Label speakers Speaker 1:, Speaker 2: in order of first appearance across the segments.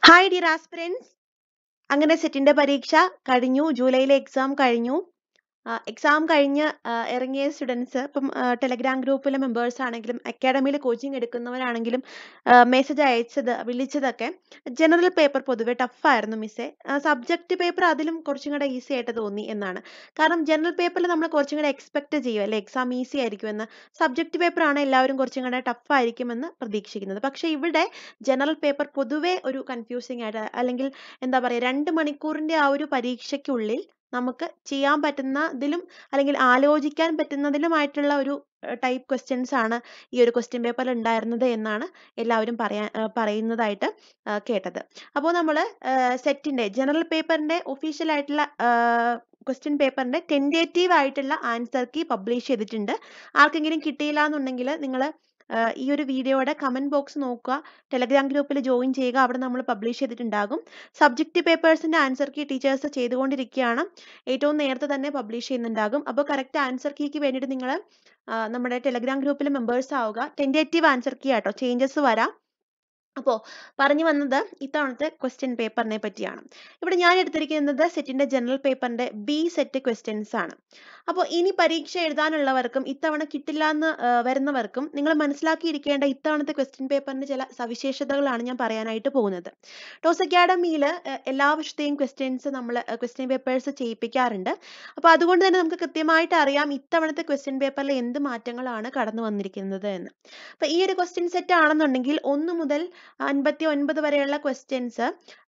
Speaker 1: hi dear aspirants അങ്ങനെ സെറ്റിന്റെ പരീക്ഷ കഴിഞ്ഞു ജൂലൈയിലെ എക്സാം കഴിഞ്ഞു എക്സാം കഴിഞ്ഞ് ആ, ഇറങ്ങിയ സ്റ്റുഡൻസ് ഇപ്പം ടെലഗ്രാം ഗ്രൂപ്പിലെ മെമ്പേഴ്സ് ആണെങ്കിലും അക്കാഡമിയിൽ കോച്ചിങ് എടുക്കുന്നവരാണെങ്കിലും മെസ്സേജ് അയച്ചത് വിളിച്ചതൊക്കെ ജനറൽ പേപ്പർ പൊതുവെ ടഫായിരുന്നു മിസ്സേ സബ്ജക്റ്റ് പേപ്പർ അതിലും കുറച്ചും കൂടെ ഈസി ആയിട്ട് തോന്നി എന്നാണ് കാരണം ജനറൽ പേപ്പറിൽ നമ്മൾ കുറച്ചും കൂടെ എക്സ്പെക്ട് ചെയ്യും അല്ലെ എക്സാം ഈസി ആയിരിക്കുമെന്ന് സബ്ജക്റ്റ് പേപ്പർ ആണ് എല്ലാവരും കുറച്ചും കൂടെ ടഫ് ആയിരിക്കുമെന്ന് പ്രതീക്ഷിക്കുന്നത് പക്ഷെ ഇവിടെ ജനറൽ പേപ്പർ പൊതുവെ ഒരു കൺഫ്യൂസിങ് ആയിട്ട് അല്ലെങ്കിൽ എന്താ പറയുക രണ്ട് മണിക്കൂറിന്റെ ആ ഒരു പരീക്ഷയ്ക്കുള്ളിൽ നമുക്ക് ചെയ്യാൻ പറ്റുന്നതിലും അല്ലെങ്കിൽ ആലോചിക്കാൻ പറ്റുന്നതിലുമായിട്ടുള്ള ഒരു ടൈപ്പ് ക്വസ്റ്റ്യൻസ് ആണ് ഈ ഒരു ക്വസ്റ്റ്യൻ പേപ്പറിൽ ഉണ്ടായിരുന്നത് എന്നാണ് എല്ലാവരും പറയാൻ ആ, പറയുന്നതായിട്ട് ആ, കേട്ടത് അപ്പോൾ നമ്മൾ സെറ്റിന്റെ ജനറൽ പേപ്പറിന്റെ ഒഫീഷ്യൽ ആയിട്ടുള്ള ക്വസ്റ്റ്യൻ പേപ്പറിന്റെ ടെൻഡേറ്റീവ് ആയിട്ടുള്ള ആൻസർ കീ പബ്ലിഷ് ചെയ്തിട്ടുണ്ട് ആർക്കെങ്കിലും കിട്ടിയില്ല എന്നുണ്ടെങ്കിൽ നിങ്ങൾ ഈ ഒരു വീഡിയോയുടെ കമന്റ് ബോക്സ് നോക്കുക ടെലഗ്രാം ഗ്രൂപ്പിൽ ജോയിൻ ചെയ്യുക അവിടെ നമ്മൾ പബ്ലിഷ് ചെയ്തിട്ടുണ്ടാകും സബ്ജക്റ്റ് പേപ്പേഴ്സിന്റെ ആൻസർ കീ ടീച്ചേഴ്സ് ചെയ്തുകൊണ്ടിരിക്കുകയാണ് ഏറ്റവും നേരത്തെ തന്നെ പബ്ലിഷ് ചെയ്യുന്നുണ്ടാകും അപ്പോൾ കറക്റ്റ് ആൻസർ കീക്ക് വേണ്ടിയിട്ട് നിങ്ങൾ നമ്മുടെ ടെലഗ്രാം ഗ്രൂപ്പിൽ മെമ്പേഴ്സ് ആവുക ടെൻഡേറ്റീവ് ആൻസർ കീ ആട്ടോ ചേഞ്ചസ് വരാം അപ്പോൾ പറഞ്ഞു വന്നത് ഇത്തവണത്തെ ക്വസ്റ്റ്യൻ പേപ്പറിനെ പറ്റിയാണ് ഇവിടെ ഞാൻ എടുത്തിരിക്കുന്നത് സെറ്റിന്റെ ജനറൽ പേപ്പറിന്റെ ബി സെറ്റ് ക്വസ്റ്റ്യൻസ് ആണ് അപ്പോൾ ഇനി പരീക്ഷ എഴുതാനുള്ളവർക്കും ഇത്തവണ കിട്ടില്ല എന്ന് വരുന്നവർക്കും നിങ്ങൾ മനസ്സിലാക്കിയിരിക്കേണ്ട ഇത്തവണത്തെ ക്വസ്റ്റ്യൻ പേപ്പറിന്റെ ചില സവിശേഷതകളാണ് ഞാൻ പറയാനായിട്ട് പോകുന്നത് ടോസ് അക്കാഡമിയിൽ എല്ലാ വർഷത്തെയും ക്വസ്റ്റ്യൻസ് നമ്മൾ ക്വസ്റ്റ്യൻ പേപ്പേഴ്സ് ചെയ്യിപ്പിക്കാറുണ്ട് അപ്പോൾ അതുകൊണ്ട് തന്നെ നമുക്ക് കൃത്യമായിട്ട് അറിയാം ഇത്തവണത്തെ ക്വസ്റ്റ്യൻ പേപ്പറിൽ എന്ത് മാറ്റങ്ങളാണ് കടന്നു വന്നിരിക്കുന്നത് എന്ന് അപ്പോൾ ഈ ഒരു ക്വസ്റ്റ്യൻ സെറ്റ് ആണെന്നുണ്ടെങ്കിൽ ഒന്ന് മുതൽ അൻപത്തി ഒൻപത് വരെയുള്ള ക്വസ്റ്റ്യൻസ്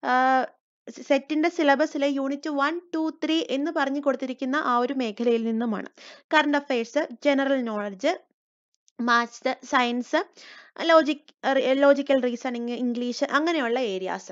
Speaker 1: സെറ്റിന്റെ സിലബസിലെ യൂണിറ്റ് വൺ ടു ത്രീ എന്ന് പറഞ്ഞു കൊടുത്തിരിക്കുന്ന ആ ഒരു മേഖലയിൽ നിന്നുമാണ് current affairs general knowledge maths science logic logical reasoning English അങ്ങനെയുള്ള ഏരിയാസ്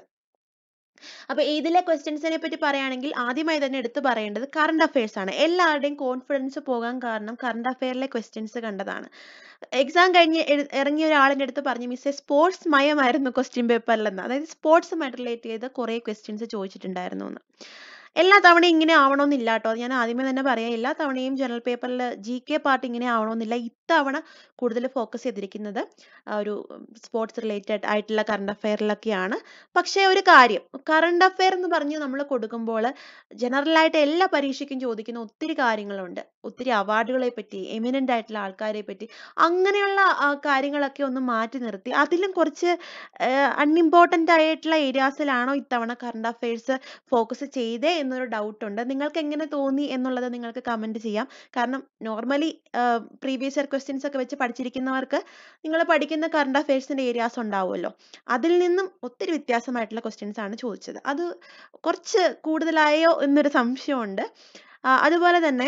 Speaker 1: അപ്പൊ ഇതിലെ ക്വസ്റ്റ്യൻസിനെ പറ്റി പറയുകയാണെങ്കിൽ ആദ്യമായി തന്നെ എടുത്തു പറയേണ്ടത് കറണ്ട് അഫയേഴ്സ് ആണ് എല്ലാവരുടെയും കോൺഫിഡൻസ് പോകാൻ കാരണം കറണ്ട് അഫയറിലെ ക്വസ്റ്റ്യൻസ് കണ്ടതാണ് എക്സാം കഴിഞ്ഞ് എഴു- ഇറങ്ങിയ ഒരാളിന്റെ അടുത്ത് പറഞ്ഞു മിസ്സേ സ്പോർട്സ് മയമായിരുന്നു ക്വസ്റ്റ്യൻ പേപ്പറിൽ എന്ന് അതായത് സ്പോർട്സുമായിട്ട് റിലേറ്റ് ചെയ്ത് കുറെ ക്വസ്റ്റ്യൻസ് ചോദിച്ചിട്ടുണ്ടായിരുന്നു എന്ന് എല്ലാ തവണയും ഇങ്ങനെ ആവണമെന്നില്ല കേട്ടോ ഞാൻ ആദ്യമേ തന്നെ പറയാം എല്ലാ തവണയും ജനറൽ പേപ്പറിൽ ജി കെ പാർട്ട് ഇങ്ങനെ ആവണമെന്നില്ല ഇത്തവണ കൂടുതൽ ഫോക്കസ് ചെയ്തിരിക്കുന്നത് ആ ഒരു സ്പോർട്സ് റിലേറ്റഡ് ആയിട്ടുള്ള കറണ്ട് അഫയറിലൊക്കെയാണ് പക്ഷേ ഒരു കാര്യം കറണ്ട് അഫയർ എന്ന് പറഞ്ഞ് നമ്മൾ കൊടുക്കുമ്പോൾ ജനറൽ ആയിട്ട് എല്ലാ പരീക്ഷയ്ക്കും ചോദിക്കുന്ന ഒത്തിരി കാര്യങ്ങളുണ്ട് ഒത്തിരി അവാർഡുകളെ പറ്റി എമിനന്റ് ആയിട്ടുള്ള ആൾക്കാരെ പറ്റി അങ്ങനെയുള്ള ആ, കാര്യങ്ങളൊക്കെ ഒന്ന് മാറ്റി നിർത്തി അതിലും കുറച്ച് അൺഇമ്പോർട്ടന്റ് ആയിട്ടുള്ള ഏരിയാസിലാണോ ഇത്തവണ കറണ്ട് അഫയേഴ്സ് ഫോക്കസ് ചെയ്തേ എന്നൊരു ഡൗട്ട് ഉണ്ട് നിങ്ങൾക്ക് എങ്ങനെ തോന്നി എന്നുള്ളത് നിങ്ങൾക്ക് കമന്റ് ചെയ്യാം കാരണം നോർമലി പ്രീവിയസ് ഇയർ ക്വസ്റ്റ്യൻസ് ഒക്കെ വെച്ച് പഠിച്ചിരിക്കുന്നവർക്ക് നിങ്ങൾ പഠിക്കുന്ന കറണ്ട് അഫയേഴ്സിന്റെ ഏരിയാസ് ഉണ്ടാവുമല്ലോ അതിൽ നിന്നും ഒത്തിരി വ്യത്യാസമായിട്ടുള്ള ക്വസ്റ്റ്യൻസ് ആണ് ചോദിച്ചത് അത് കുറച്ച് കൂടുതലായോ എന്നൊരു സംശയമുണ്ട് ആ, അതുപോലെ തന്നെ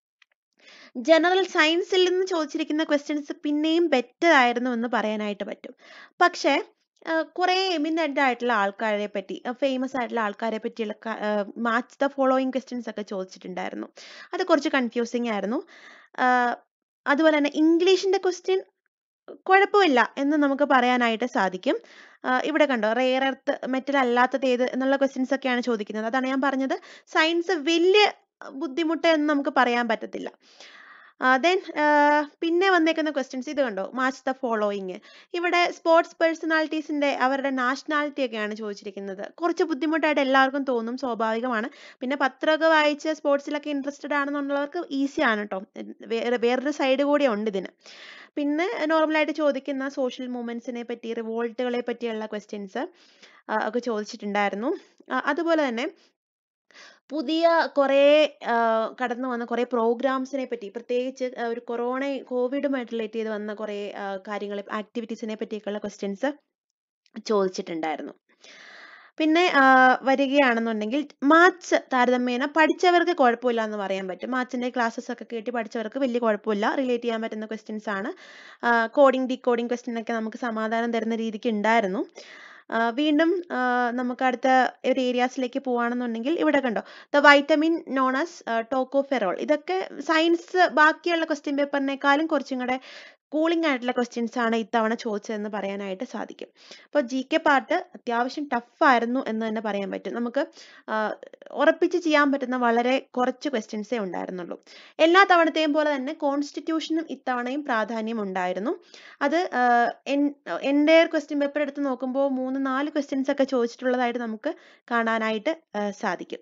Speaker 1: ജനറൽ സയൻസിൽ നിന്ന് ചോദിച്ചിരിക്കുന്ന ക്വസ്റ്റ്യൻസ് പിന്നെയും ബെറ്റർ ആയിരുന്നു എന്ന് പറയാനായിട്ട് പറ്റും പക്ഷേ കുറെ എമിനന്റ് ആയിട്ടുള്ള ആൾക്കാരെ പറ്റി ഫേമസ് ആയിട്ടുള്ള ആൾക്കാരെ പറ്റിയുള്ള മാച്ച് ദ ഫോളോയിങ് ക്വസ്റ്റ്യൻസ് ഒക്കെ ചോദിച്ചിട്ടുണ്ടായിരുന്നു അത് കുറച്ച് കൺഫ്യൂസിങ് ആയിരുന്നു ആ, അതുപോലെ തന്നെ ഇംഗ്ലീഷിന്റെ ക്വസ്റ്റ്യൻ കുഴപ്പമില്ല എന്ന് നമുക്ക് പറയാനായിട്ട് സാധിക്കും ആ, ഇവിടെ കണ്ടോ റെയർ എർത്ത് മെറ്റൽ അല്ലാത്തത് ഏത് എന്നുള്ള ക്വസ്റ്റ്യൻസ് ഒക്കെയാണ് ചോദിക്കുന്നത് അതാണ് ഞാൻ പറഞ്ഞത് സയൻസ് വലിയ ബുദ്ധിമുട്ട് എന്ന് നമുക്ക് പറയാൻ പറ്റത്തില്ല ദെൻ പിന്നെ വന്നേക്കുന്ന ക്വസ്റ്റ്യൻസ് ഇത് കണ്ടോ മാച്ച് ദ ഫോളോയിങ് ഇവിടെ സ്പോർട്സ് പേഴ്സണാലിറ്റീസിന്റെ അവരുടെ നാഷണാലിറ്റി ഒക്കെയാണ് ചോദിച്ചിരിക്കുന്നത് കുറച്ച് ബുദ്ധിമുട്ടായിട്ട് എല്ലാവർക്കും തോന്നും സ്വാഭാവികമാണ് പിന്നെ പത്രമൊക്കെ വായിച്ച് സ്പോർട്സിലൊക്കെ ഇൻട്രസ്റ്റഡ് ആണെന്നുള്ളവർക്ക് ഈസി ആണ് കേട്ടോ വേറെ വേറൊരു സൈഡ് കൂടി ഉണ്ട് ഇതിന് പിന്നെ നോർമലായിട്ട് ചോദിക്കുന്ന സോഷ്യൽ മൂവ്മെന്റ്സിനെ പറ്റി റിവോൾട്ടുകളെ പറ്റിയുള്ള ക്വസ്റ്റ്യൻസ് ഒക്കെ ചോദിച്ചിട്ടുണ്ടായിരുന്നു ആ, അതുപോലെ തന്നെ പുതിയ കുറേ കടന്നു വന്ന കുറേ പ്രോഗ്രാംസിനെ പറ്റി പ്രത്യേകിച്ച് ആ, ഒരു കൊറോണ കോവിഡുമായിട്ട് റിലേറ്റ് ചെയ്ത് വന്ന കുറേ കാര്യങ്ങൾ ആക്ടിവിറ്റീസിനെ പറ്റിയൊക്കെയുള്ള ക്വസ്റ്റ്യൻസ് ചോദിച്ചിട്ടുണ്ടായിരുന്നു പിന്നെ ആ, വരികയാണെന്നുണ്ടെങ്കിൽ മാത്സ് താരതമ്യേന പഠിച്ചവർക്ക് കുഴപ്പമില്ല എന്ന് പറയാൻ പറ്റും മാത്സിന്റെ ക്ലാസ്സസ് ഒക്കെ കേട്ട് പഠിച്ചവർക്ക് വലിയ കുഴപ്പമില്ല റിലേറ്റ് ചെയ്യാൻ പറ്റുന്ന ക്വസ്റ്റ്യൻസ് ആണ് കോഡിംഗ് ഡീകോഡിംഗ് ക്വസ്റ്റ്യൻ ഒക്കെ നമുക്ക് സമാധാനം തരുന്ന രീതിക്ക് ഉണ്ടായിരുന്നു ആ, വീണ്ടും ആ, നമുക്ക് അടുത്ത ഒരു ഏരിയാസിലേക്ക് പോവാണെന്നുണ്ടെങ്കിൽ ഇവിടെ കണ്ടോ the vitamin known as tocopherol ഇതൊക്കെ സയൻസ് ബാക്കിയുള്ള ക്വസ്റ്റ്യൻ പേപ്പറിനേക്കാളും കുറച്ചും കൂടെ കൂളിംഗ് ആയിട്ടുള്ള ക്വസ്റ്റ്യൻസ് ആണ് ഇത്തവണ ചോദിച്ചതെന്ന് പറയാനായിട്ട് സാധിക്കും അപ്പോൾ ജി കെ പാർട്ട് അത്യാവശ്യം ടഫ് ആയിരുന്നു എന്ന് തന്നെ പറയാൻ പറ്റും നമുക്ക് ആ, ഉറപ്പിച്ച് ചെയ്യാൻ പറ്റുന്ന വളരെ കുറച്ച് ക്വസ്റ്റ്യൻസേ ഉണ്ടായിരുന്നുള്ളൂ എല്ലാ തവണത്തെയും പോലെ തന്നെ കോൺസ്റ്റിറ്റ്യൂഷനും ഇത്തവണയും പ്രാധാന്യം ഉണ്ടായിരുന്നു അത് എൻ്റെ ക്വസ്റ്റ്യൻ പേപ്പർ എടുത്ത് നോക്കുമ്പോൾ മൂന്ന് നാല് ക്വസ്റ്റ്യൻസ് ഒക്കെ ചോദിച്ചിട്ടുള്ളതായിട്ട് നമുക്ക് കാണാനായിട്ട് ആ, സാധിക്കും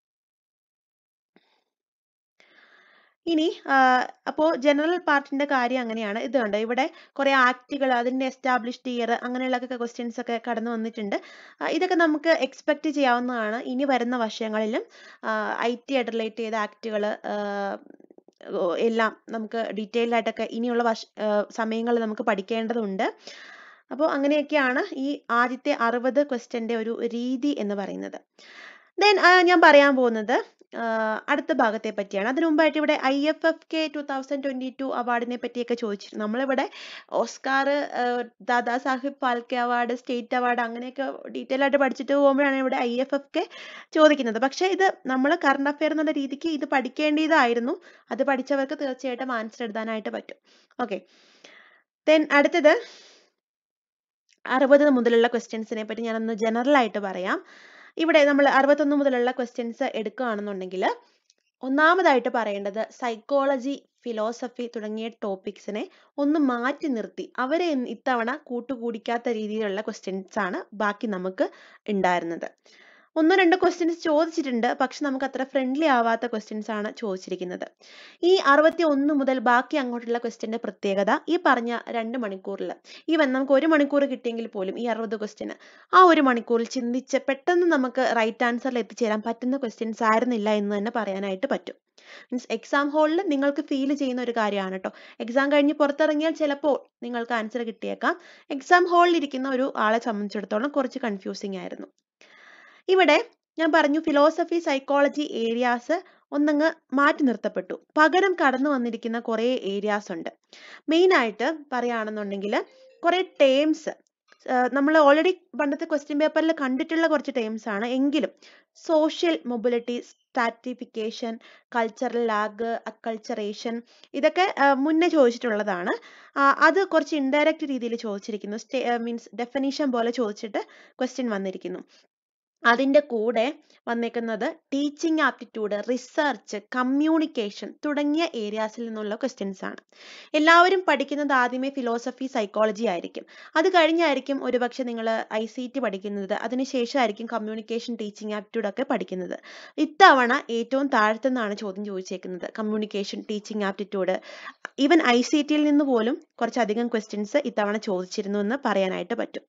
Speaker 1: ഇനി അപ്പോൾ ജനറൽ പാർട്ടിന്റെ കാര്യം അങ്ങനെയാണ് ഇത് കണ്ടോ ഇവിടെ കുറെ ആക്ടുകൾ അതിന്റെ എസ്റ്റാബ്ലിഷ്ഡ് ഇയർ അങ്ങനെയുള്ള ക്വസ്റ്റ്യൻസ് ഒക്കെ കടന്നു വന്നിട്ടുണ്ട് ആ, ഇതൊക്കെ നമുക്ക് എക്സ്പെക്ട് ചെയ്യാവുന്നതാണ് ഇനി വരുന്ന വർഷങ്ങളിലും ഐ ടി ആയിട്ട് റിലേറ്റ് ചെയ്ത ആക്ടുകൾ എല്ലാം നമുക്ക് ഡീറ്റെയിൽഡ് ആയിട്ടൊക്കെ ഇനിയുള്ള വർഷ സമയങ്ങളിൽ നമുക്ക് പഠിക്കേണ്ടതുണ്ട് അപ്പോൾ അങ്ങനെയൊക്കെയാണ് ഈ ആദ്യത്തെ അറുപത് ക്വസ്റ്റ്യന്റെ ഒരു രീതി എന്ന് പറയുന്നത് ദെൻ ഞാൻ പറയാൻ പോകുന്നത് ആ, അടുത്ത ഭാഗത്തെ പറ്റിയാണ് അതിനു മുമ്പായിട്ട് ഇവിടെ I F F K two thousand twenty two അവാർഡിനെ പറ്റിയൊക്കെ ചോദിച്ചിരുന്നു നമ്മളിവിടെ Oscar Dada Saheb Phalke award state award അങ്ങനെയൊക്കെ ഡീറ്റെയിൽ ആയിട്ട് പഠിച്ചിട്ട് പോകുമ്പോഴാണ് ഇവിടെ ഐ എഫ് എഫ് കെ ചോദിക്കുന്നത് പക്ഷെ ഇത് നമ്മൾ കറണ്ട് അഫെയർ എന്നുള്ള രീതിക്ക് ഇത് പഠിക്കേണ്ടതായിരുന്നു അത് പഠിച്ചവർക്ക് തീർച്ചയായിട്ടും ആൻസർ എഴുതാനായിട്ട് പറ്റും ഓക്കെ ദെൻ അടുത്തത് അറുപത് മുതലുള്ള ക്വസ്റ്റ്യൻസിനെ പറ്റി ഞാനൊന്ന് ജനറൽ ആയിട്ട് പറയാം ഇവിടെ നമ്മൾ അറുപത്തൊന്ന് മുതലുള്ള ക്വസ്റ്റ്യൻസ് എടുക്കുകയാണെന്നുണ്ടെങ്കിൽ ഒന്നാമതായിട്ട് പറയേണ്ടത് സൈക്കോളജി ഫിലോസഫി തുടങ്ങിയ ടോപ്പിക്സിനെ ഒന്ന് മാറ്റി നിർത്തി അവരെ ഇന്ന് ഇത്തവണ കൂട്ടുകൂടിക്കാത്ത രീതിയിലുള്ള ക്വസ്റ്റ്യൻസ് ആണ് ബാക്കി നമുക്ക് ഉണ്ടായിരുന്നത് ഒന്നോ രണ്ടോ ക്വസ്റ്റ്യൻസ് ചോദിച്ചിട്ടുണ്ട് പക്ഷെ നമുക്ക് അത്ര ഫ്രണ്ട്ലി ആവാത്ത ക്വസ്റ്റ്യൻസ് ആണ് ചോദിച്ചിരിക്കുന്നത് ഈ അറുപത്തി ഒന്ന് മുതൽ ബാക്കി അങ്ങോട്ടുള്ള ക്വസ്റ്റ്യന്റെ പ്രത്യേകത ഈ പറഞ്ഞ രണ്ട് മണിക്കൂറിൽ ഈവൻ നമുക്ക് ഒരു മണിക്കൂർ കിട്ടിയെങ്കിൽ പോലും ഈ അറുപത് ക്വസ്റ്റ്യന് ആ ഒരു മണിക്കൂറിൽ ചിന്തിച്ച് പെട്ടെന്ന് നമുക്ക് റൈറ്റ് ആൻസറിൽ എത്തിച്ചേരാൻ പറ്റുന്ന ക്വസ്റ്റ്യൻസ് ആയിരുന്നില്ല എന്ന് തന്നെ പറയാനായിട്ട് പറ്റും മീൻസ് എക്സാം ഹാളിൽ നിങ്ങൾക്ക് ഫീൽ ചെയ്യുന്ന ഒരു കാര്യമാണ് കേട്ടോ എക്സാം കഴിഞ്ഞ് പുറത്തിറങ്ങിയാൽ ചിലപ്പോൾ നിങ്ങൾക്ക് ആൻസർ കിട്ടിയേക്കാം എക്സാം ഹാളിൽ ഇരിക്കുന്ന ഒരു ആളെ സംബന്ധിച്ചിടത്തോളം കുറച്ച് കൺഫ്യൂസിങ് ആയിരുന്നു ഇവിടെ ഞാൻ പറഞ്ഞു ഫിലോസഫി സൈക്കോളജി ഏരിയാസ് ഒന്നങ്ങ് മാറ്റി നിർത്തപ്പെട്ടു പകരം കടന്നു വന്നിരിക്കുന്ന കുറേ ഏരിയാസ് ഉണ്ട് മെയിൻ ആയിട്ട് പറയുകയാണെന്നുണ്ടെങ്കിൽ കുറേ ടേംസ് നമ്മൾ ഓൾറെഡി പണ്ടത്തെ ക്വസ്റ്റ്യൻ പേപ്പറിൽ കണ്ടിട്ടുള്ള കുറച്ച് ടേംസ് ആണ് എങ്കിലും social mobility stratification cultural lag acculturation ഇതൊക്കെ ആ, മുന്നേ ചോദിച്ചിട്ടുള്ളതാണ് ആ, അത് കുറച്ച് ഇൻഡയറക്റ്റ് രീതിയിൽ ചോദിച്ചിരിക്കുന്നു മീൻസ് ഡെഫിനീഷൻ പോലെ ചോദിച്ചിട്ട് ക്വസ്റ്റ്യൻ വന്നിരിക്കുന്നു അതിന്റെ കൂടെ വന്നേക്കുന്നത് ടീച്ചിങ് ആപ്റ്റിറ്റ്യൂഡ് റിസർച്ച് കമ്മ്യൂണിക്കേഷൻ തുടങ്ങിയ ഏരിയാസിൽ നിന്നുള്ള ക്വസ്റ്റ്യൻസ് ആണ് എല്ലാവരും പഠിക്കുന്നത് ആദ്യമേ ഫിലോസഫി സൈക്കോളജി ആയിരിക്കും അത് കഴിഞ്ഞായിരിക്കും ഒരുപക്ഷെ നിങ്ങൾ ഐ സി ടി പഠിക്കുന്നത് അതിനുശേഷമായിരിക്കും കമ്മ്യൂണിക്കേഷൻ ടീച്ചിങ് ആപ്റ്റിറ്റ്യൂഡ് ഒക്കെ പഠിക്കുന്നത് ഇത്തവണ ഏറ്റവും താഴത്തുനിന്നാണ് ചോദ്യം ചോദിച്ചേക്കുന്നത് communication teaching aptitude even I C ടിയിൽ നിന്ന് പോലും കുറച്ചധികം ക്വസ്റ്റ്യൻസ് ഇത്തവണ ചോദിച്ചിരുന്നു എന്ന് പറയാനായിട്ട് പറ്റും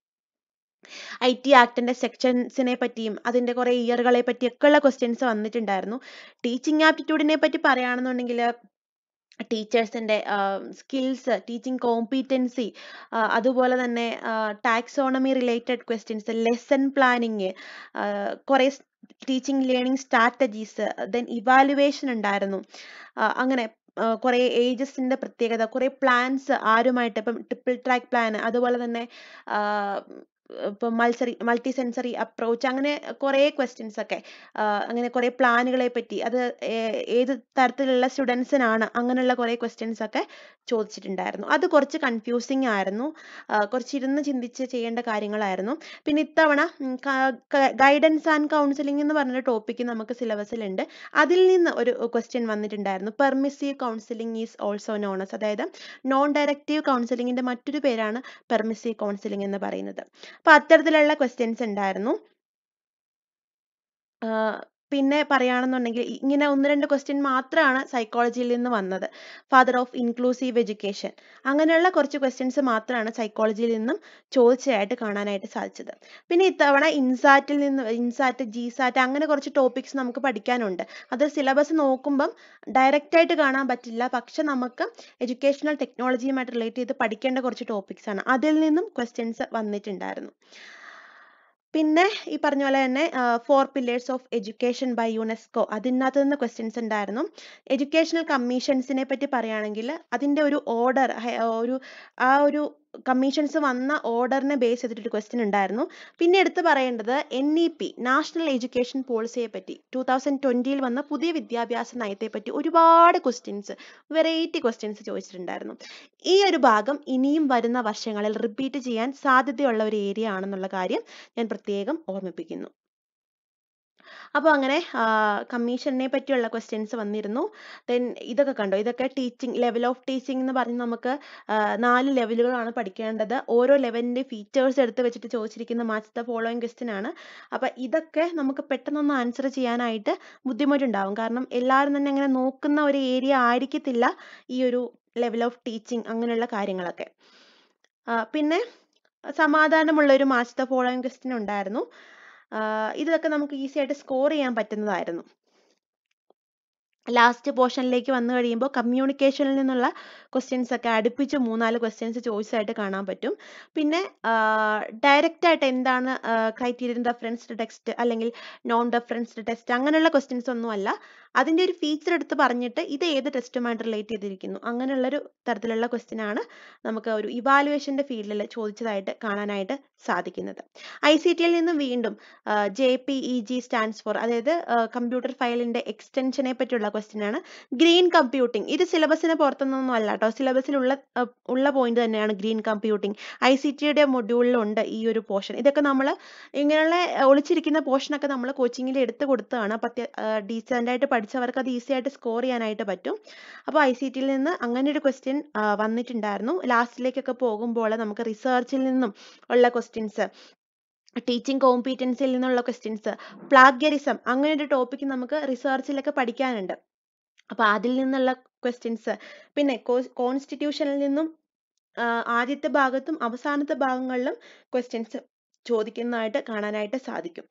Speaker 1: ഐ ടി ആക്ടിന്റെ സെക്ഷൻസിനെ പറ്റിയും അതിന്റെ കുറെ ഇയറുകളെ പറ്റിയൊക്കെയുള്ള ക്വസ്റ്റ്യൻസ് വന്നിട്ടുണ്ടായിരുന്നു ടീച്ചിങ് ആപ്റ്റിറ്റ്യൂഡിനെ പറ്റി പറയുകയാണെന്നുണ്ടെങ്കിൽ ടീച്ചേഴ്സിന്റെ സ്കിൽസ് ടീച്ചിങ് കോമ്പീറ്റൻസി അതുപോലെ തന്നെ taxonomy related questions lesson planning കുറെ teaching learning strategies then evaluation ഉണ്ടായിരുന്നു ആ, അങ്ങനെ ആ, കുറെ ഏജസിന്റെ പ്രത്യേകത കുറെ പ്ലാൻസ് ആരുമായിട്ട് ഇപ്പം ട്രിപ്പിൾ ട്രാക്ക് പ്ലാൻ അതുപോലെ തന്നെ ആ, ഇപ്പം മത്സരി മൾട്ടി സെൻസറി അപ്രോച്ച് അങ്ങനെ കുറെ ക്വസ്റ്റ്യൻസ് ഒക്കെ ആ, അങ്ങനെ കുറെ പ്ലാനുകളെ പറ്റി അത് ഏ- ഏത് തരത്തിലുള്ള സ്റ്റുഡൻസിനാണ് അങ്ങനെയുള്ള കുറെ ക്വസ്റ്റ്യൻസ് ഒക്കെ ചോദിച്ചിട്ടുണ്ടായിരുന്നു അത് കുറച്ച് കൺഫ്യൂസിങ് ആയിരുന്നു ആ, കുറച്ച് ഇരുന്ന് ചിന്തിച്ച് ചെയ്യേണ്ട കാര്യങ്ങളായിരുന്നു പിന്നെ ഇത്തവണ ഗൈഡൻസ് ആൻഡ് കൗൺസിലിംഗ് എന്ന് പറഞ്ഞൊരു ടോപ്പിക്ക് നമുക്ക് സിലബസിലുണ്ട് അതിൽ നിന്ന് ഒരു ക്വസ്റ്റ്യൻ വന്നിട്ടുണ്ടായിരുന്നു permissive counselling is also known as അതായത് നോൺ ഡയറക്റ്റീവ് കൗൺസിലിംഗിന്റെ മറ്റൊരു പേരാണ് പെർമിസീവ് കൗൺസിലിംഗ് എന്ന് പറയുന്നത് അപ്പൊ അത്തരത്തിലുള്ള ക്വസ്റ്റ്യൻസ് ഉണ്ടായിരുന്നു ആഹ് പിന്നെ പറയുകയാണെന്നുണ്ടെങ്കിൽ ഇങ്ങനെ ഒന്ന് രണ്ട് ക്വസ്റ്റ്യൻ മാത്രമാണ് സൈക്കോളജിയിൽ നിന്ന് വന്നത് ഫാദർ ഓഫ് ഇൻക്ലൂസീവ് എഡ്യൂക്കേഷൻ അങ്ങനെയുള്ള കുറച്ച് ക്വസ്റ്റ്യൻസ് മാത്രമാണ് സൈക്കോളജിയിൽ നിന്നും ചോദിച്ചതായിട്ട് കാണാനായിട്ട് സാധിച്ചത് പിന്നെ ഇത്തവണ ഇൻസാറ്റിൽ നിന്ന് ഇൻസാറ്റ് ജിസാറ്റ് അങ്ങനെ കുറച്ച് ടോപ്പിക്സ് നമുക്ക് പഠിക്കാനുണ്ട് അത് സിലബസ് നോക്കുമ്പം ഡയറക്റ്റ് ആയിട്ട് കാണാൻ പറ്റില്ല പക്ഷെ നമുക്ക് എഡ്യൂക്കേഷണൽ ടെക്നോളജിയുമായിട്ട് റിലേറ്റ് ചെയ്ത് പഠിക്കേണ്ട കുറച്ച് ടോപ്പിക്സ് ആണ് അതിൽ നിന്നും ക്വസ്റ്റ്യൻസ് വന്നിട്ടുണ്ടായിരുന്നു പിന്നെ ഈ പറഞ്ഞ പോലെ തന്നെ four pillars of education by UNESCO അതിനകത്ത് നിന്ന് ക്വസ്റ്റ്യൻസ് ഉണ്ടായിരുന്നു എഡ്യൂക്കേഷണൽ കമ്മീഷൻസിനെ പറ്റി പറയുകയാണെങ്കിൽ അതിന്റെ ഒരു ഓർഡർ ഒരു ആ ഒരു കമ്മീഷൻസ് വന്ന ഓർഡറിനെ ബേസ് ചെയ്തിട്ട് ഒരു ക്വസ്റ്റ്യൻ ഉണ്ടായിരുന്നു പിന്നെ എടുത്തു പറയേണ്ടത് N E P national education പോളിസിയെ പറ്റി ടൂ തൗസൻഡ് ട്വന്റിയിൽ വന്ന പുതിയ വിദ്യാഭ്യാസ നയത്തെ പറ്റി ഒരുപാട് ക്വസ്റ്റ്യൻസ് വെറൈറ്റി ക്വസ്റ്റ്യൻസ് ചോദിച്ചിട്ടുണ്ടായിരുന്നു ഈ ഒരു ഭാഗം ഇനിയും വരുന്ന വർഷങ്ങളിൽ റിപ്പീറ്റ് ചെയ്യാൻ സാധ്യതയുള്ള ഒരു ഏരിയ ആണെന്നുള്ള കാര്യം ഞാൻ പ്രത്യേകം ഓർമ്മിപ്പിക്കുന്നു അപ്പോൾ അങ്ങനെ കമ്മീഷനെ പറ്റിയുള്ള ക്വസ്റ്റ്യൻസ് വന്നിരുന്നു ദെൻ ഇതൊക്കെ കണ്ടോ ഇതൊക്കെ ടീച്ചിങ് ലെവൽ ഓഫ് ടീച്ചിങ് എന്ന് പറഞ്ഞ് നമുക്ക് ആ, നാല് ലെവലുകളാണ് പഠിക്കേണ്ടത് ഓരോ ലെവലിൻ്റെ ഫീച്ചേഴ്സ് എടുത്ത് വെച്ചിട്ട് ചോദിച്ചിരിക്കുന്ന മാച്ച് ദ ഫോളോയിങ് ക്വസ്റ്റ്യൻ ആണ് അപ്പോൾ ഇതൊക്കെ നമുക്ക് പെട്ടെന്നൊന്ന് ആൻസർ ചെയ്യാനായിട്ട് ബുദ്ധിമുട്ടുണ്ടാവും കാരണം എല്ലാവരും തന്നെ അങ്ങനെ നോക്കുന്ന ഒരു ഏരിയ ആയിരിക്കത്തില്ല ഈ ഒരു ലെവൽ ഓഫ് ടീച്ചിങ് അങ്ങനെയുള്ള കാര്യങ്ങളൊക്കെ ആ, പിന്നെ സമാധാനമുള്ള ഒരു മാച്ച് ദ ഫോളോയിങ് ക്വസ്റ്റ്യൻ ഉണ്ടായിരുന്നു ആഹ് ഇതൊക്കെ നമുക്ക് ഈസി ആയിട്ട് സ്കോർ ചെയ്യാൻ പറ്റുന്നതായിരുന്നു ലാസ്റ്റ് പോർഷനിലേക്ക് വന്നു കഴിയുമ്പോൾ കമ്മ്യൂണിക്കേഷനിൽ നിന്നുള്ള ക്വസ്റ്റ്യൻസ് ഒക്കെ അടുപ്പിച്ച് മൂന്നാല് ക്വസ്റ്റ്യൻസ് ചോയ്സ് ആയിട്ട് കാണാൻ പറ്റും പിന്നെ ഡയറക്റ്റ് ആയിട്ട് എന്താണ് ക്രൈറ്റീരിയൻ റെഫറൻസ്ഡ് ടെക്സ്റ്റ് അല്ലെങ്കിൽ നോൺ റെഫറൻസ്ഡ് ടെസ്റ്റ് അങ്ങനെയുള്ള ക്വസ്റ്റ്യൻസ് ഒന്നും അല്ല അതിൻ്റെ ഒരു ഫീച്ചർ എടുത്ത് പറഞ്ഞിട്ട് ഇത് ഏത് ടെസ്റ്റുമായിട്ട് റിലേറ്റ് ചെയ്തിരിക്കുന്നു അങ്ങനെയുള്ളൊരു തരത്തിലുള്ള ക്വസ്റ്റ്യൻ ആണ് നമുക്ക് ഒരു ഇവാലുവേഷൻ്റെ ഫീൽഡിൽ ചോദിച്ചതായിട്ട് കാണാനായിട്ട് സാധിക്കുന്നത് ഐ സി ടിയിൽ നിന്നും വീണ്ടും J P E G stands for അതായത് കമ്പ്യൂട്ടർ ഫയലിൻ്റെ എക്സ്റ്റൻഷനെ പറ്റിയുള്ള ക്വസ്റ്റ്യൻ ആണ് ഗ്രീൻ കമ്പ്യൂട്ടിംഗ് ഇത് സിലബസിന് പുറത്തുനിന്നൊന്നും അല്ല കേട്ടോ സിലബസിലുള്ള ഉള്ള പോയിന്റ് തന്നെയാണ് ഗ്രീൻ കമ്പ്യൂട്ടിംഗ് ഐ സി ടിയുടെ മൊഡ്യൂളിലുണ്ട് ഈ ഒരു പോർഷൻ ഇതൊക്കെ നമ്മൾ ഇങ്ങനെയുള്ള അഹ് ഒളിച്ചിരിക്കുന്ന പോർഷനൊക്കെ നമ്മൾ കോച്ചിങ്ങിൽ എടുത്തു കൊടുത്തതാണ് അപ്പം ഡീസൻ്റ് ആയിട്ട് പഠിച്ചവർക്ക് അത് ഈസി ആയിട്ട് സ്കോർ ചെയ്യാനായിട്ട് പറ്റും അപ്പോൾ ഐ സി ടിയിൽ നിന്ന് അങ്ങനെ ഒരു ക്വസ്റ്റ്യൻ വന്നിട്ടുണ്ടായിരുന്നു ലാസ്റ്റിലേക്കൊക്കെ പോകുമ്പോൾ നമുക്ക് റിസർച്ചിൽ നിന്നും ഉള്ള ക്വസ്റ്റ്യൻസ് ടീച്ചിങ് കോമ്പീറ്റൻസിയിൽ നിന്നുള്ള ക്വസ്റ്റ്യൻസ് പ്ലാഗ്യറിസം അങ്ങനെ ഒരു ടോപ്പിക്ക് നമുക്ക് റിസർച്ചിലൊക്കെ പഠിക്കാനുണ്ട് അപ്പോൾ അതിൽ നിന്നുള്ള ക്വസ്റ്റ്യൻസ് പിന്നെ കോൺസ്റ്റിറ്റ്യൂഷനിൽ നിന്നും ആ, ആദ്യത്തെ ഭാഗത്തും അവസാനത്തെ ഭാഗങ്ങളിലും ക്വസ്റ്റ്യൻസ് ചോദിക്കുന്നതായിട്ട് കാണാനായിട്ട് സാധിക്കും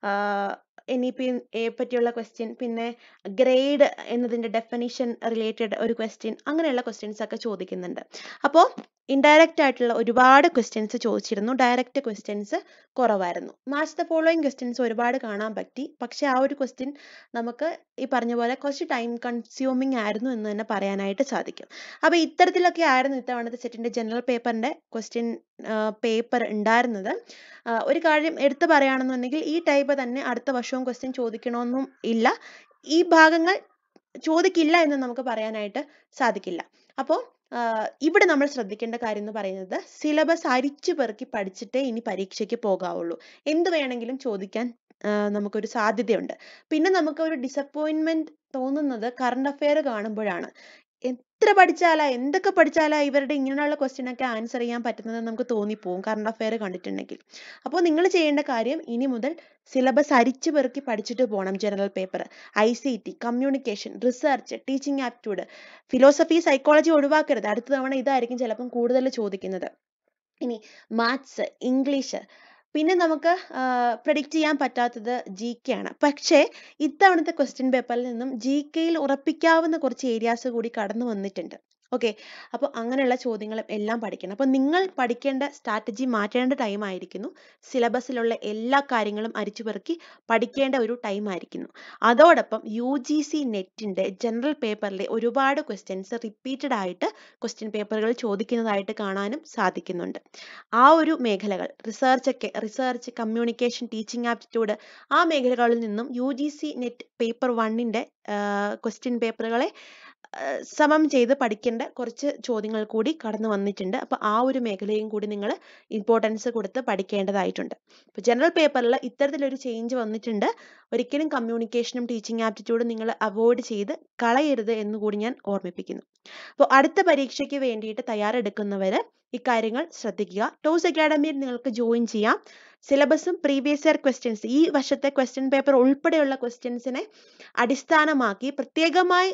Speaker 1: എൻ ഇ പി പറ്റിയുള്ള ക്വസ്റ്റ്യൻ പിന്നെ ഗ്രേഡ് എന്നതിൻ്റെ ഡെഫിനിഷൻ റിലേറ്റഡ് ഒരു ക്വസ്റ്റ്യൻ അങ്ങനെയുള്ള ക്വസ്റ്റ്യൻസ് ഒക്കെ ചോദിക്കുന്നുണ്ട് അപ്പോൾ ഇൻഡയറക്റ്റ് ആയിട്ടുള്ള ഒരുപാട് ക്വസ്റ്റ്യൻസ് ചോദിച്ചിരുന്നു ഡയറക്റ്റ് ക്വസ്റ്റ്യൻസ് കുറവായിരുന്നു മാച്ച് ദ ഫോളോയിങ് ക്വസ്റ്റ്യൻസ് ഒരുപാട് കാണാൻ പറ്റി പക്ഷെ ആ ഒരു ക്വസ്റ്റ്യൻ നമുക്ക് ഈ പറഞ്ഞ പോലെ കുറച്ച് ടൈം കൺസ്യൂമിങ് ആയിരുന്നു എന്ന് തന്നെ പറയാനായിട്ട് സാധിക്കും അപ്പോൾ ഇത്തരത്തിലൊക്കെ ആയിരുന്നു ഇത്തവണത്തെ സെറ്റിൻ്റെ ജനറൽ പേപ്പറിൻ്റെ ക്വസ്റ്റ്യൻ പേപ്പർ ഉണ്ടായിരുന്നത് ആ, ഒരു കാര്യം എടുത്തു പറയുകയാണെന്നുണ്ടെങ്കിൽ ഈ ടൈപ്പ് തന്നെ അടുത്ത വർഷവും ക്വസ്റ്റ്യൻ ചോദിക്കണമെന്നും ഇല്ല ഈ ഭാഗങ്ങൾ ചോദിക്കില്ല എന്ന് നമുക്ക് പറയാനായിട്ട് സാധിക്കില്ല അപ്പോൾ ഇവിടെ നമ്മൾ ശ്രദ്ധിക്കേണ്ട കാര്യം എന്ന് പറയുന്നത് സിലബസ് അരിച്ചു പെറുക്കി പഠിച്ചിട്ടേ ഇനി പരീക്ഷയ്ക്ക് പോകാവുള്ളൂ എന്ത് വേണമെങ്കിലും ചോദിക്കാൻ ആ, നമുക്കൊരു സാധ്യതയുണ്ട് പിന്നെ നമുക്ക് ഒരു ഡിസപ്പോയിൻമെന്റ് തോന്നുന്നത് കറണ്ട് അഫെയർ കാണുമ്പോഴാണ് എത്ര പഠിച്ചാലാ എന്തൊക്കെ പഠിച്ചാലാ ഇവരുടെ ഇങ്ങനെയുള്ള ക്വസ്റ്റ്യൻ ഒക്കെ ആൻസർ ചെയ്യാൻ പറ്റുന്നത് നമുക്ക് തോന്നിപ്പോവും കറണ്ട് അഫെയർ കണ്ടിട്ടുണ്ടെങ്കിൽ അപ്പോൾ നിങ്ങൾ ചെയ്യേണ്ട കാര്യം ഇനി മുതൽ സിലബസ് അരിച്ചു പെറുക്കി പഠിച്ചിട്ട് പോകണം general paper I C T communication research teaching aptitude philosophy psychology ഒഴിവാക്കരുത് അടുത്ത തവണ ഇതായിരിക്കും ചിലപ്പം കൂടുതൽ ചോദിക്കുന്നത് ഇനി മാത്സ് ഇംഗ്ലീഷ് പിന്നെ നമുക്ക് പ്രഡിക്റ്റ് ചെയ്യാൻ പറ്റാത്തത് ജി കെ ആണ് പക്ഷേ ഇത്തവണത്തെ ക്വസ്റ്റ്യൻ പേപ്പറിൽ നിന്നും ജി കെയിൽ ഉറപ്പിക്കാവുന്ന കുറച്ച് ഏരിയാസ് കൂടി കടന്നു വന്നിട്ടുണ്ട് ഓക്കെ അപ്പോൾ അങ്ങനെയുള്ള ചോദ്യങ്ങളും എല്ലാം പഠിക്കണം അപ്പോൾ നിങ്ങൾ പഠിക്കേണ്ട സ്ട്രാറ്റജി മാറ്റേണ്ട ടൈം ആയിരിക്കുന്നു സിലബസിലുള്ള എല്ലാ കാര്യങ്ങളും അരിച്ചു പെറുക്കി പഠിക്കേണ്ട ഒരു ടൈം ആയിരിക്കുന്നു അതോടൊപ്പം യു ജി സി നെറ്റിൻ്റെ ജനറൽ പേപ്പറിലെ ഒരുപാട് ക്വസ്റ്റ്യൻസ് റിപ്പീറ്റഡ് ആയിട്ട് ക്വസ്റ്റ്യൻ പേപ്പറുകൾ ചോദിക്കുന്നതായിട്ട് കാണാനും സാധിക്കുന്നുണ്ട് ആ ഒരു മേഖലകൾ റിസർച്ച് ഒക്കെ റിസർച്ച് കമ്മ്യൂണിക്കേഷൻ ടീച്ചിങ് ആപ്റ്റിറ്റ്യൂഡ് ആ മേഖലകളിൽ നിന്നും U G C net paper വണ്ണിൻ്റെ ക്വസ്റ്റ്യൻ പേപ്പറുകളെ ആഹ് സമം ചെയ്ത് പഠിക്കേണ്ട കുറച്ച് ചോദ്യങ്ങൾ കൂടി കടന്നു വന്നിട്ടുണ്ട് അപ്പോൾ ആ ഒരു മേഖലയും കൂടി നിങ്ങൾ ഇമ്പോർട്ടൻസ് കൊടുത്ത് പഠിക്കേണ്ടതായിട്ടുണ്ട് ഇപ്പോൾ ജനറൽ പേപ്പറിൽ ഇത്തരത്തിലൊരു ചേഞ്ച് വന്നിട്ടുണ്ട് ഒരിക്കലും കമ്മ്യൂണിക്കേഷനും ടീച്ചിങ് ആപ്റ്റിറ്റ്യൂഡും നിങ്ങൾ അവോയ്ഡ് ചെയ്ത് കളയരുത് എന്ന് കൂടി ഞാൻ ഓർമ്മിപ്പിക്കുന്നു അപ്പോൾ അടുത്ത പരീക്ഷയ്ക്ക് വേണ്ടിയിട്ട് തയ്യാറെടുക്കുന്നവർ ഇക്കാര്യങ്ങൾ ശ്രദ്ധിക്കുക ടോസ് അക്കാഡമിയിൽ നിങ്ങൾക്ക് ജോയിൻ ചെയ്യാം സിലബസും പ്രീവിയസ് ഇയർ ക്വസ്റ്റ്യൻസ് ഈ വർഷത്തെ ക്വസ്റ്റ്യൻ പേപ്പർ ഉൾപ്പെടെയുള്ള ക്വസ്റ്റ്യൻസിനെ അടിസ്ഥാനമാക്കി പ്രത്യേകമായി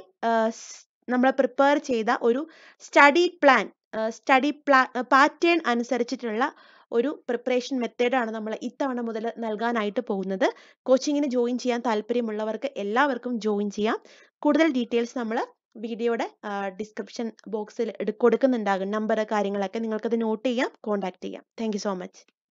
Speaker 1: നമ്മൾ പ്രിപ്പയർ ചെയ്ത ഒരു study plan study plan pattern അനുസരിച്ചിട്ടുള്ള ഒരു പ്രിപ്പറേഷൻ മെത്തേഡാണ് നമ്മൾ ഇത്തവണ മുതൽ നൽകാനായിട്ട് പോകുന്നത് കോച്ചിങ്ങിന് ജോയിൻ ചെയ്യാൻ താല്പര്യമുള്ളവർക്ക് എല്ലാവർക്കും ജോയിൻ ചെയ്യാം കൂടുതൽ ഡീറ്റെയിൽസ് നമ്മൾ വീഡിയോയുടെ ഡിസ്ക്രിപ്ഷൻ ബോക്സിൽ കൊടുക്കുന്നുണ്ടാകും നമ്പർ കാര്യങ്ങളൊക്കെ നിങ്ങൾക്കത് നോട്ട് ചെയ്യാം കോൺടാക്ട് ചെയ്യാം താങ്ക് സോ മച്ച്